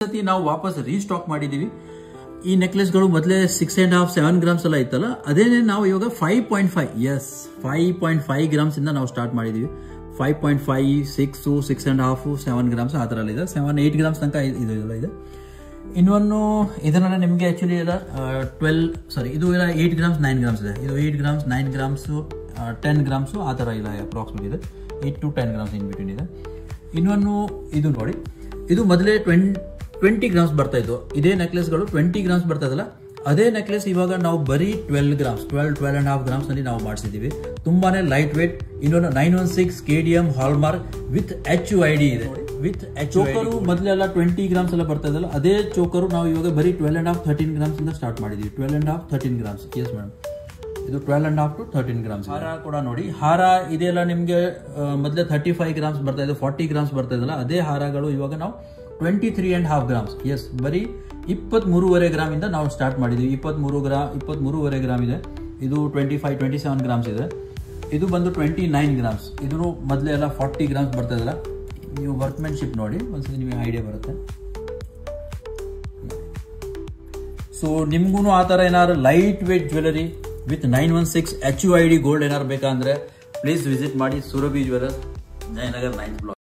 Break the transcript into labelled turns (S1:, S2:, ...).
S1: ಸತಿ ನಾವು ವಾಪಸ್ ರೀಸ್ಟಾಕ್ ಮಾಡಿದೀವಿ ಈ ನೆಕ್ಲೆಸ್ಗಳು ಮೊದಲೇ six and half seven grams ಎಲ್ಲ ಇತ್ತಲ್ಲ ಅದೇನೆ ನಾವು ಇವಾಗ five point five yes five point five grams ಇಂದ ನಾವು ಸ್ಟಾರ್ಟ್ ಮಾಡಿದೀವಿ five point five six six and half seven grams ಆ ಥರ ಎಲ್ಲ ಇದೆ ಸೆವೆನ್ ಏಯ್ಟ್ ಗ್ರಾಮ್ಸ್ ತನಕ ಇ- ಇದು ಎಲ್ಲ ಇದೆ ಇನ್ನೊಂದು ಇದನ್ನೆಲ್ಲ ನಿಮಗೆ ಆ್ಯಕ್ಚುಲಿ ಎಲ್ಲ ಟ್ವೆಲ್ ಸಾರಿ ಇದು ಎಲ್ಲ ಏಯ್ಟ್ ಗ್ರಾಮ್ಸ್ ನೈನ್ ಗ್ರಾಮ್ಸ್ ಇದೆ ಇದು eight grams nine grams ten grams ಆ ಥರ ಇಲ್ಲ ಅಪ್ರಾಕ್ಸಿಮೇಟ್ ಇದೆ eight to ten grams in between ಇದೆ ಇನ್ನೊಂದು ಇದು ನೋಡಿ ಇದು ಮೊದಲೇ ಟ್ವೆನ್ ಟ್ವೆಂಟಿ ಗ್ರಾಮ್ಸ್ ಬರ್ತಾ ಇತ್ತು ಇದೇ ನೆಕ್ಲೆಸ್ಗಳು ಟ್ವೆಂಟಿ ಗ್ರಾಮ್ಸ್ ಬರ್ತಾ ಇದಲ್ಲ ಅದೇ ನೆಕ್ಲೆಸ್ ಇವಾಗ ನಾವು ಬರೀ twelve grams twelve twelve and half grams ನಲ್ಲಿ ನಾವು ಮಾಡಿಸಿದ್ದೀವಿ ತುಂಬಾನೇ ಲೈಟ್ ವೇಟ್ ಇನ್ನೊಂದು nine one six K D M hallmark with H I D ಇದೆ ವಿತ್ ಚೋಕರು ಮೊದಲೆಲ್ಲ ಟ್ವೆಂಟಿ ಗ್ರಾಮ್ಸ್ ಎಲ್ಲ ಬರ್ತಾ ಇದಲ್ಲ ಅದೇ ಚೋಕರು ನಾವು ಇವಾಗ ಬರೀ twelve and half thirteen grams ಇಂದ ಸ್ಟಾರ್ಟ್ ಮಾಡಿದೀವಿ twelve and half thirteen grams yes madam ಇದು twelve and half to thirteen grams ಹಾರ ಕೂಡ ನೋಡಿ ಹಾರ ಇದೆಲ್ಲ ನಿಮಗೆ ಮೊದಲೇ ಥರ್ಟಿ ಫೈವ್ ಗ್ರಾಮ್ಸ್ ಬರ್ತಾ ಇದೆ ಫಾರ್ಟಿ ಗ್ರಾಮ್ಸ್ ಬರ್ತಾ ಇದಲ್ಲ ಅದೇ ಹಾರಗಳು ಇವಾಗ ನಾವು twenty three and half grams yes ಬರೀ ಇಪ್ಪತ್ತ್ ಮೂರುವರೆ ಗ್ರಾಮ್ ಇಂದ ನಾವು ಸ್ಟಾರ್ಟ್ ಮಾಡಿದ್ವಿ ಇಪ್ಪತ್ತ್ಮೂರು ಗ್ರಾ ಇಪ್ಪತ್ತ್ ಮೂರುವರೆ ಗ್ರಾಮ್ ಇದೆ ಇದು twenty five twenty seven grams ಇದೆ ಇದು ಬಂದು ಟ್ವೆಂಟಿ ನೈನ್ ಗ್ರಾಮ್ಸ್ ಇದು ಮೊದಲೇ ಎಲ್ಲ ಫಾರ್ಟಿ ಗ್ರಾಮ್ಸ್ ಬರ್ತಾ ಇದಲ್ಲ ನೀವು ವರ್ಕ್ಮೆನ್ಶಿಪ್ ನೋಡಿ ಒಂದ್ಸತಿ ನಿಮಗೆ ಐಡಿಯಾ ಬರುತ್ತೆ ಸೊ ನಿಮ್ಗೂ ಆ ಥರ ಏನಾದ್ರು light weight jewellery with nine one six H U I D gold ಏನಾದ್ರು ಬೇಕಂದ್ರೆ ಪ್ಲೀಸ್ ವಿಸಿಟ್ ಮಾಡಿ Surabhi jewellers Jayanagar ninth block